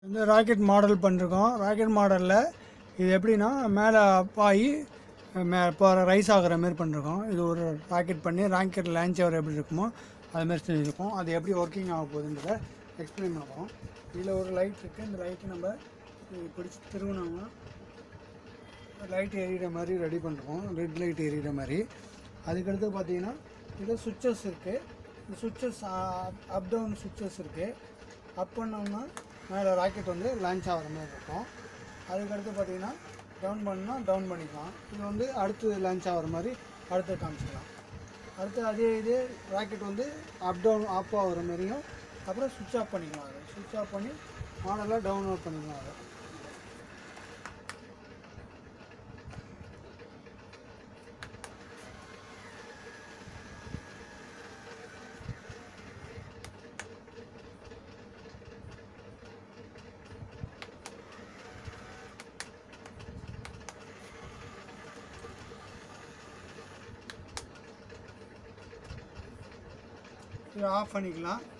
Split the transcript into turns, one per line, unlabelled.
வந்து rocket model பண்ணிருக்கோம் rocket மாடலில் இது எப்படின்னா மேலே பாய் மே இப்போ ரைஸ் ஆகிற மாதிரி பண்ணிருக்கோம் இது ஒரு ராக்கெட் பண்ணி ராக்கெட் லான்ச் ஆகிற எப்படி இருக்குமோ அது மாதிரி செஞ்சுருக்கோம் அது எப்படி ஒர்க்கிங் ஆக போகுதுன்றத எக்ஸ்பிளைன் பண்ணுவோம் இதில் ஒரு லைட் இருக்குது இந்த லைட்டு நம்ம இது பிடிச்சி திருவினோம்னா லைட் எரியிற மாதிரி ரெடி பண்ணுறோம் ரெட் லைட் எரியிற மாதிரி அதுக்கடுத்து பார்த்தீங்கன்னா இது சுவிட்சஸ் இருக்குது இந்த சுவிட்சஸ் அப் டவுன் சுவிட்சஸ் இருக்குது அப் பண்ணோம்னா மேலே ராக்கெட் வந்து லான்ச் ஆகிற மாதிரி இருக்கும் அதுக்கடுத்து பார்த்தீங்கன்னா டவுன் பண்ணால் டவுன் பண்ணிக்கலாம் இது வந்து அடுத்து லான்ச் ஆகிற மாதிரி அடுத்து காமிச்சிக்கலாம் அடுத்து அதே இதே ராக்கெட் வந்து அப் டவுன் ஆஃப் ஆகிற மாதிரியும் அப்புறம் சுவிட்ச் ஆஃப் பண்ணிக்கலாம் அதை சுவிட்ச் ஆஃப் பண்ணி மாடலாக டவுன்லோட் பண்ணிக்கலாம் அதை இதை ஆஃப் பண்ணிக்கலாம்